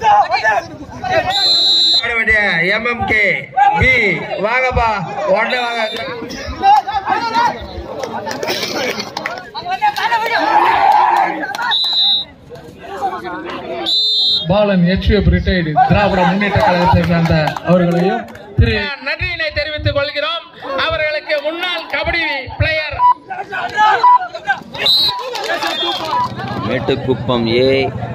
ஆட வேண்டிய MMK B வாங்கப்பா உடனே வாங்க பாலன் எச்எப் ரிட்டையர்டு திராவிட முன்னேற்ற கழகத்தை சேர்ந்த அவர்களையும் திரு நன்றியினை தெரிவித்துக் கொள்கிறோம் அவர்களுக்கு முன்னாள் kabaddi player Mettukuppam A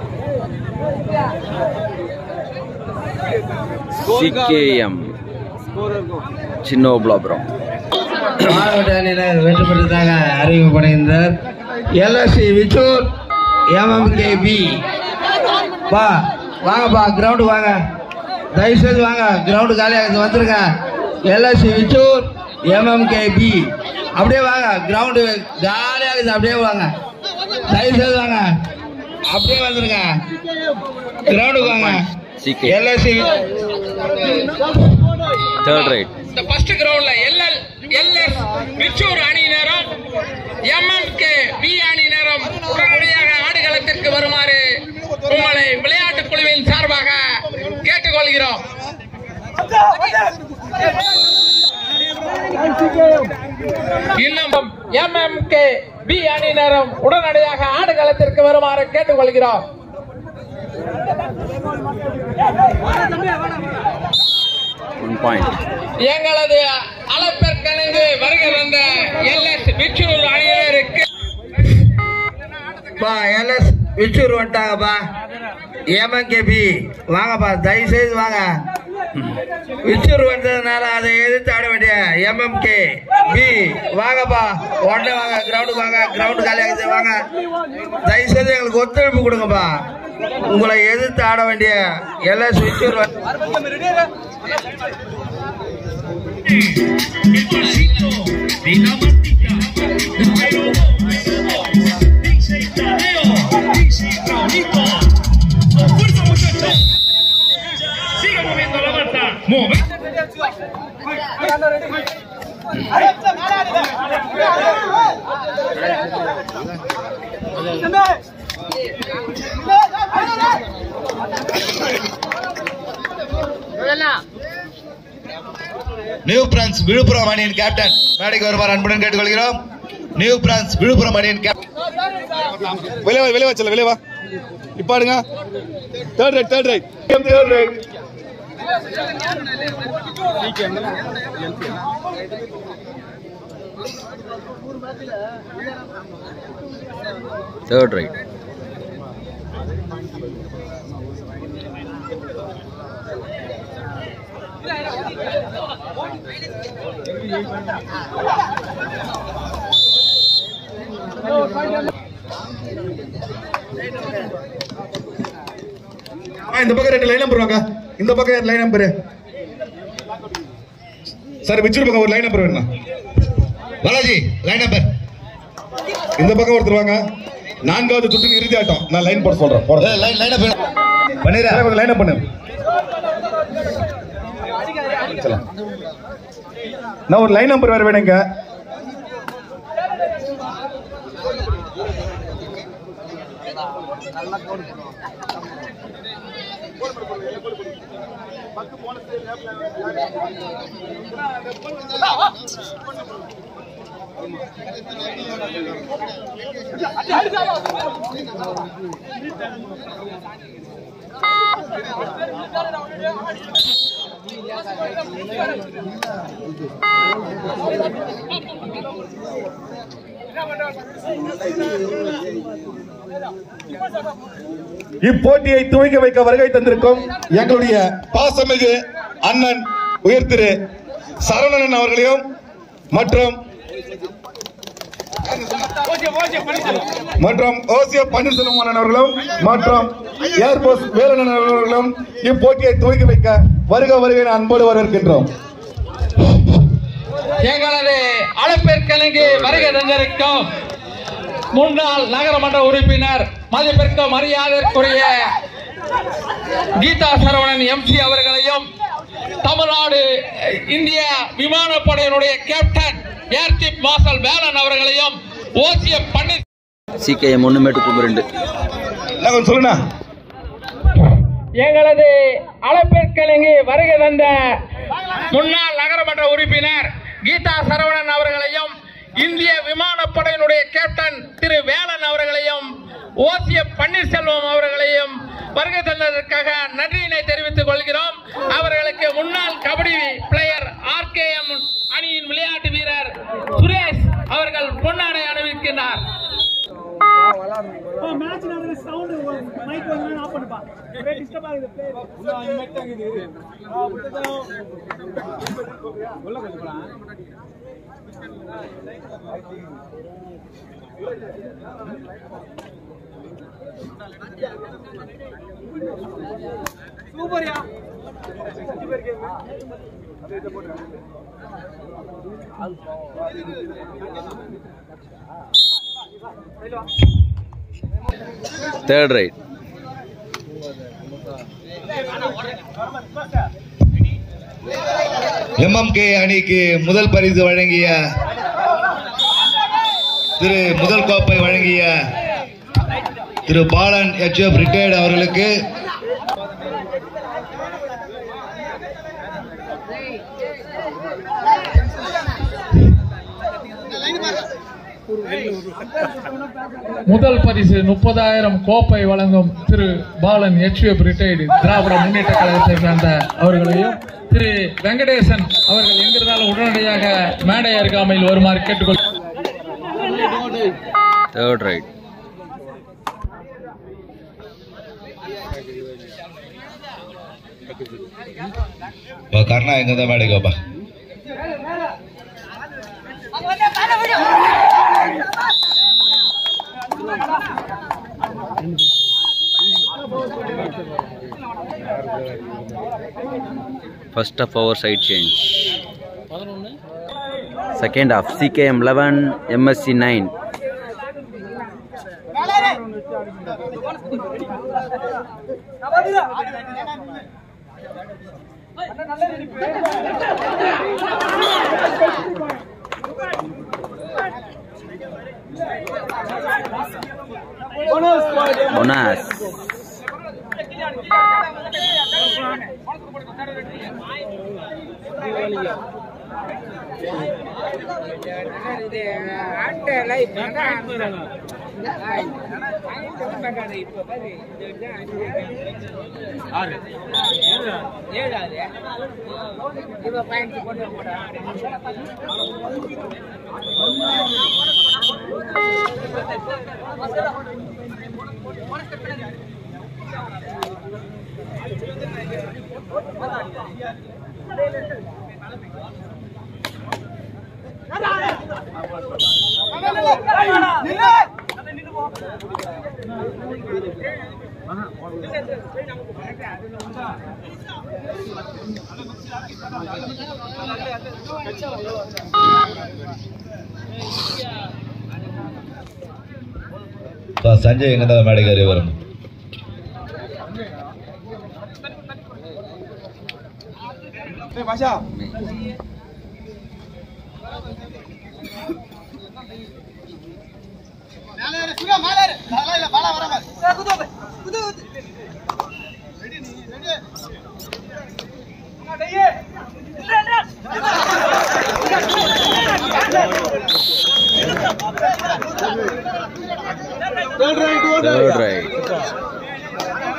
CKM Chinnopulapuram மாவட்ட அணியினர் வெற்றி பெற்றதாக அறிவிக்கப்படுகின்றனர் எல்எஸ்சி விச்சூர் எம்எம்கே பி வா வாங்கப்பா கிரவுண்டு வாங்க தயவுசெய்து வாங்க கிரவுண்டு காலியாக வந்துருங்க எல்எஸ்சி விச்சூர் எம்எம்கே பி அப்படியே வாங்க கிரவுண்டு காலியாக இருக்குது அப்படியே வாங்க தயவுசெய்து வாங்க அப்படியே வந்துருங்க கிரவுண்டுக்கு வாங்க சிகே எல்எஸ்சி தேர்ட் ரைட் இந்த ஃபர்ஸ்ட் கிரவுண்ட்ல எல்எல் எல்எஸ் விச்சூர் அணியினரும் எம்எம்கே பி அணியினரும் உடனடியாக ஆடுகளத்திற்கு வருமாறு உங்களை விளையாட்டுக் குழுவின் சார்பாக கேட்டுக்கொள்கிறோம் இன்னும் எம்எம்கே பி அணியினரும் உடனடியாக ஆடுகளத்திற்கு வருமாறு கேட்டுக்கொள்கிறோம் ஒன் பாயிண்ட் எங்களது அளப்பிற்கணங்கு வருகை வந்த எல்எஸ் விச்சூர் அணியினருக்கு பா எல்எஸ் விச்சூர் வந்துட்டாங்கப்பா எம்என்கேபி வாங்கப்பா தயவு செய்து வாங்க விச்சூர் வந்ததுனால அதை எதிர்த்து ஆட வேண்டிய எம்எம்கே பி வாங்கப்பா உடனே வாங்க கிரவுண்டுக்கு வாங்க கிரவுண்டு காலியாகுது வாங்க தயவு செய்து எங்களுக்கு ஒத்துழைப்பு கொடுங்கப்பா உங்களை எதிர்த்து ஆட வேண்டிய எல்எஸ் விச்சூர் வந்து- Siga moviendo la mata. Mueve. New France Villupuram அணியின் கேப்டன் மேடைக்கு வருமாறு அன்புடன் கேட்டுக்கொள்கிறோம் நியூ பிரான்ஸ் விழுப்புரம் அணியின் கேப்டன் வெளியே வா வெளியே வா சொல்ல வெளியே வா நிப்பாடுங்க third right third right third right third right இந்த பக்கம் ரெண்டு லைன் நம்பர் வாங்க இந்த பக்கம் லைன் நம்பர் சார் விச்சிரு பக்கம் ஒரு லைன் நம்பர் வேணும் பாலாஜி லைன் நம்பர் இந்த பக்கம் ஒருத்தர் வாங்க நான்காவது சுற்றுக்கு இறுதி ஆட்டம் நான் லைன் போட சொல்றேன் போட லைன் லைன் நம்பர் பண்ணிடுறேன் கொஞ்சம் லைன் பண்ணு சலாம். நான் ஒரு லைன் நம்பர் வேற வேணுங்க இப்போட்டியை துவக்க வைக்க வருகை தந்திருக்கும் எங்களுடைய பாசமிகு அண்ணன் உயர் திரு சரவணன் அவர்களையும் மற்றும் மற்றும் ஓசிய பன்னீர்செல்வம் அண்ணன் அவர்களும் மற்றும் ஏர்போர்ஸ் வேலண்ணன் அவர்களும் இப்போட்டியை துவக்கி வைக்க வருக வருகை என அன்போடு வரவேற்கின்றோம் எங்களது அழைப்பிற்கிணங்கி வருகை தந்திருக்கும் முன்னாள் நகரமன்ற உறுப்பினர் மதிப்பிற்கு மரியாதைக்குரிய கீதா சரவணன் எம்சி அவர்களையும் தமிழ்நாடு இந்திய விமானப்படையினுடைய captain air chief marshal Velan அவர்களையும் ஓசிய பன்னீர் சிகேஎம் ஒன்று மேட்டுக்குப்பம் ரெண்டு நான் கொஞ்சம் சொல்லுண்ணா எங்களது அழைப்பிற்கிணங்கி வருகை தந்த முன்னாள் நகரமன்ற உறுப்பினர் கீதா சரவணன் அவர்களையும் இந்திய விமானப்படையினுடைய கேப்டன் திரு வேலன் அவர்களையும் ஓசிய பன்னீர்செல்வம் அவர்களையும் வருகை தந்ததற்காக நன்றியினை தெரிவித்துக் கொள்கிறோம் அவர்களுக்கு முன்னாள் கபடி பிளேயர் ஆர்கேஎம் அணியின் விளையாட்டு வீரர் சுரேஷ் அவர்கள் பொன்னாடை அணிவிக்கின்றார் மேட்ச் நடக்கிற சவுண்ட் மைக் வந்து ஆஃப் பண்ணுப்பா ஒரே டிஸ்டர்ப் ஆகுது பிளேயர் சூப்பர்யா தேர்ட் ரைட் எம்எம்கே அணிக்கு முதல் பரிசு வழங்கிய திரு முதல் கோப்பை வழங்கிய திரு பாலன் எச்எஃப் ரிட்டையர்டு அவர்களுக்கு முதல் பரிசு முப்பதாயிரம் கோப்பை வழங்கும் திரு பாலன் எச்எப் ரிட்டையர்டு திராவிட முன்னேற்ற கழகத்தை சேர்ந்த அவர்களையும் திரு வெங்கடேசன் அவர்கள் எங்கிருந்தாலும் உடனடியாக மேடை அருகாமையில் வருமாறு கேட்டுக்கொள் தேர்ட் ரைட் இப்போ கர்ணா எங்க தான் மேடைக்கு வாப்பா First of our side change. Second half CKM 11 MSC 9. Bonus. இப்போ சஞ்சய் எங்க தான் மேடைக்கு அறிய வரும் Third right.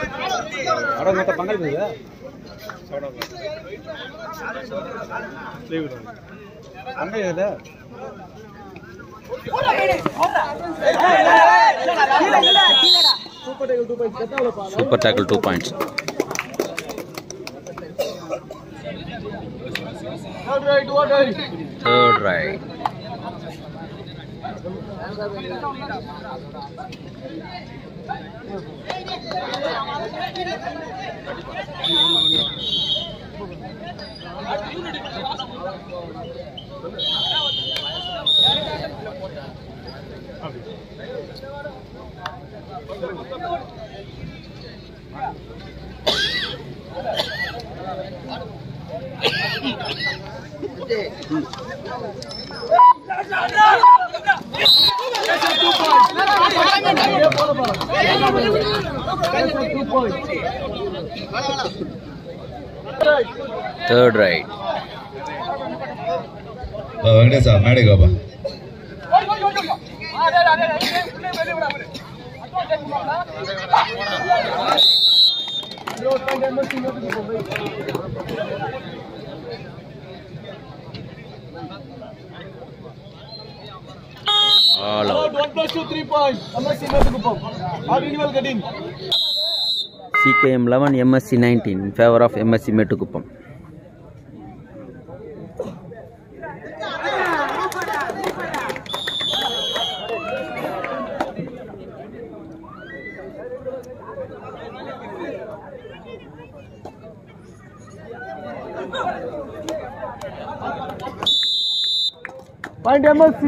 Super tackle two points. Third right. Third right. வெங்கடேஷா மேடைக்கு வாப்பா All out. One plus two, three points. MSC Mettukupam. How individual getting? CKM 11, MSC 19 in favor of MSC Metukupam. Point MSC.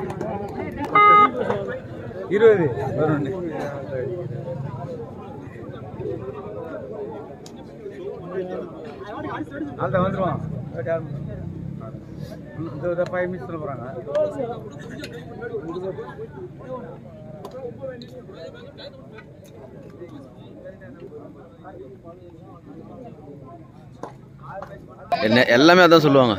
என்ன எல்லாமே அதான் சொல்லுவாங்க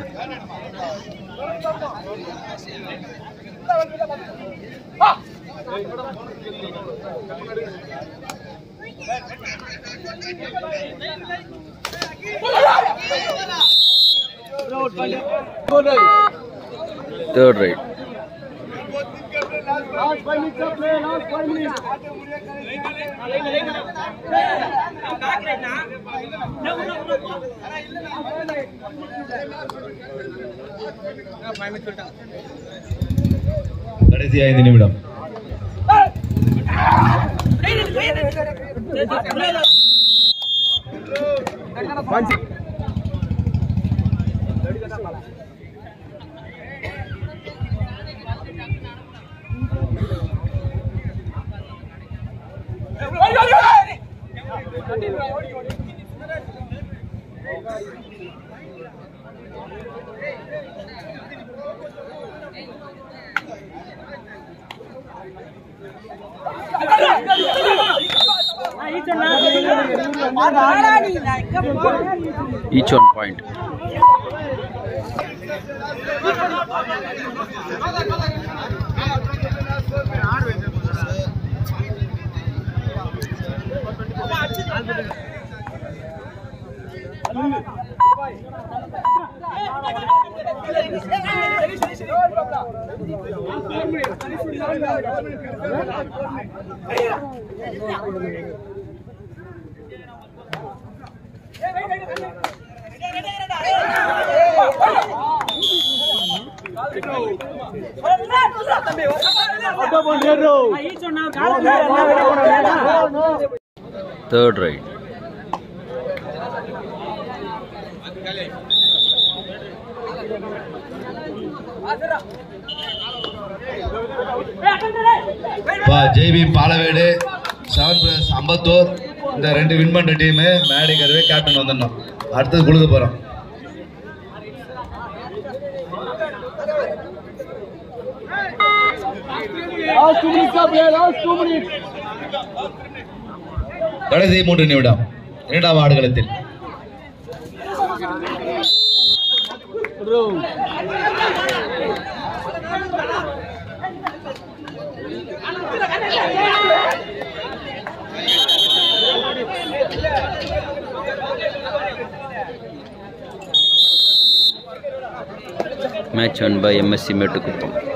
third right Last five minutes of play. Last five minutes. கடைசி ஐந்து நிமிடம் each one point third right பா JP Palavedu seven plus Ambattur இந்த ரெண்டு வின் பண்ற டீம் மேடைக்கு அதுவே கேப்டன் வந்துடணும் அடுத்தது கொடுக்க போறோம் Last two minutes of play. Last two minutes. கடைசி மூன்று நிமிடம் இரண்டாம் ஆடுகளத்தில் match won by MSC Metukupam